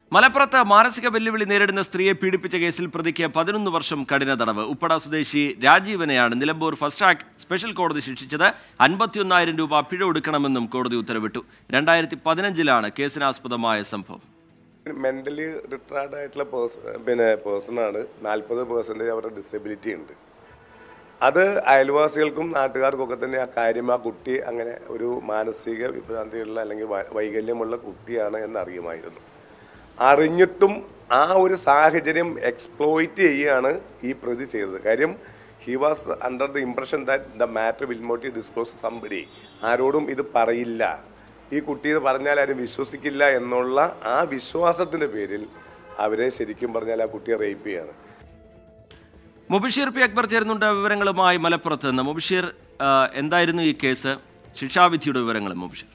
മലപ്പുറത്ത് മാനസിക വെല്ലുവിളി നേരിടുന്ന സ്ത്രീയെ പീഡിപ്പിച്ച കേസിൽ പ്രതിക്ക് പതിനൊന്ന് വർഷം കഠിന തടവ് ഉപ്പട സ്വദേശി രാജീവനെയാണ് നിലമ്പൂർ ഫസ്റ്റ് ട്രാക്ക് സ്പെഷ്യൽ കോടതി ശിക്ഷിച്ചത് അൻപത്തിയൊന്നായിരം രൂപ പിഴ ഒടുക്കണമെന്നും കോടതി ഉത്തരവിട്ടു രണ്ടായിരത്തി പതിനഞ്ചിലാണ് കേസിനാസ്പദമായ സംഭവം മെന്റലി റിട്ടാർഡ് ആയിട്ടുള്ള പേഴ്സൺ പിന്നെ പേഴ്സണാണ് നാൽപ്പത് പെർസെൻറ്റേജ് അവരുടെ ഡിസബിലിറ്റി ഉണ്ട് അത് അയൽവാസികൾക്കും നാട്ടുകാർക്കും ഒക്കെ തന്നെ ആ കാര്യം ആ കുട്ടി അങ്ങനെ ഒരു മാനസിക വിഭ്രാന്തിയുള്ള അല്ലെങ്കിൽ വൈ- വൈകല്യമുള്ള കുട്ടിയാണ് എന്ന് അറിയുമായിരുന്നു അറിഞ്ഞിട്ടും ആ ഒരു സാഹചര്യം എക്സ്പ്ലോയിറ്റ് ചെയ്യുകയാണ് ഈ പ്രതി ചെയ്തത് കാര്യം he was under the impression that the matter will not disclose somebody ആരോടും ഇത് പറയില്ല ഈ കുട്ടി ഇത് പറഞ്ഞാൽ ആരും വിശ്വസിക്കില്ല എന്നുള്ള ആ വിശ്വാസത്തിന്റെ പേരിൽ അവരെ ശരിക്കും പറഞ്ഞാൽ ആ കുട്ടിയെ റേപ്പ് ചെയ്യാണ് മുബഷീർ പി അക്ബർ ചേരുന്നുണ്ട് വിവരങ്ങളുമായി മലപ്പുറത്ത് നിന്ന് മുബഷീർ ആ, എന്തായിരുന്നു ഈ കേസ് ശിക്ഷാവിധിയുടെ വിവരങ്ങളും മുബഷീർ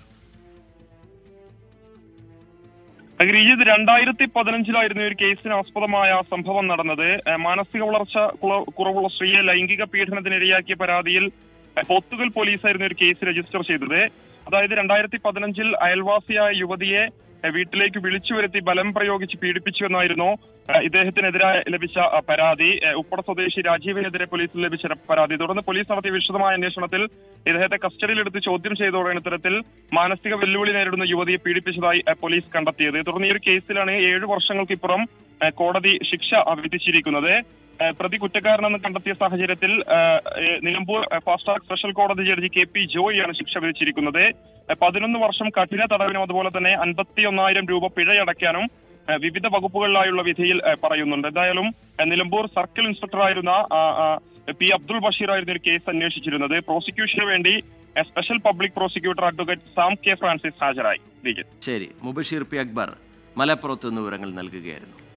ഗിരീജിത് രണ്ടായിരത്തി പതിനഞ്ചിലായിരുന്നു ഒരു കേസിന് ആസ്പദമായ സംഭവം നടന്നത് ഏഹ് മാനസിക വളർച്ച കുള- കുറവുള്ള സ്ത്രീയെ ലൈംഗിക പീഡനത്തിനിരയാക്കിയ പരാതിയിൽ ഏഹ് പോത്തുകൽ പോലീസായിരുന്നു ഒരു കേസ് രജിസ്റ്റർ ചെയ്തത് അതായത് രണ്ടായിരത്തി പതിനഞ്ചിൽ അയൽവാസിയായ യുവതിയെ ഏഹ് വീട്ടിലേക്ക് വിളിച്ചു വരുത്തി ബലം പ്രയോഗിച്ച് പീഡിപ്പിച്ചു എന്നായിരുന്നു ഏഹ് ഇദ്ദേഹത്തിനെതിരായ ലഭിച്ച ആ, പരാതി ഏഹ് ഉപ്പട സ്വദേശി രാജീവിനെതിരെ പോലീസിൽ ലഭിച്ച പരാതി തുടർന്ന് പോലീസ് നടത്തിയ വിശദമായ അന്വേഷണത്തിൽ ഇദ്ദേഹത്തെ കസ്റ്റഡിയിലെടുത്ത് ചോദ്യം ചെയ്തതോടെയാണ് ഇത്തരത്തിൽ മാനസിക വെല്ലുവിളി നേരിടുന്ന യുവതിയെ പീഡിപ്പിച്ചതായി ഏഹ് പോലീസ് കണ്ടെത്തിയത് തുടർന്ന് ഈ ഒരു കേസിലാണ് ഏഴു വർഷങ്ങൾക്കിപ്പുറം ഏഹ് കോടതി ശിക്ഷ വിധിച്ചിരിക്കുന്നത് ഏഹ് പ്രതി കുറ്റക്കാരനെന്ന് കണ്ടെത്തിയ സാഹചര്യത്തിൽ ഏഹ് ഏഹ് നിലമ്പൂർ ഏഹ് ഫാസ്റ്റ് ട്രാക്ക് സ്പെഷ്യൽ കോടതി ജഡ്ജി കെ പി ജോയിയാണ് ശിക്ഷ വിധിച്ചിരിക്കുന്നത് ഏഹ് പതിനൊന്ന് വർഷം കഠിന തടവിനും അതുപോലെ തന്നെ അൻപത്തി ഒന്നായിരം രൂപ പിഴയടയ്ക്കാനും ഏഹ് വിവിധ വകുപ്പുകളിലായുള്ള വിധിയിൽ ഏഹ് പറയുന്നുണ്ട് എന്തായാലും ഏഹ് നിലമ്പൂർ സർക്കിൾ ഇൻസ്പെക്ടറായിരുന്ന ആ, ആ, പി അബ്ദുൾ ബഷീർ ആയിരുന്നു ഒരു കേസ് അന്വേഷിച്ചിരുന്നത് പ്രോസിക്യൂഷന് വേണ്ടി ഏഹ് special public prosecutor advocate Sam K Francis ഹാജരായി ശ്രീജിത്ത് ശരി മുബഷീർ പി അക്ബർ മലപ്പുറത്ത് നിന്ന് വിവരങ്ങൾ നൽകുകയായിരുന്നു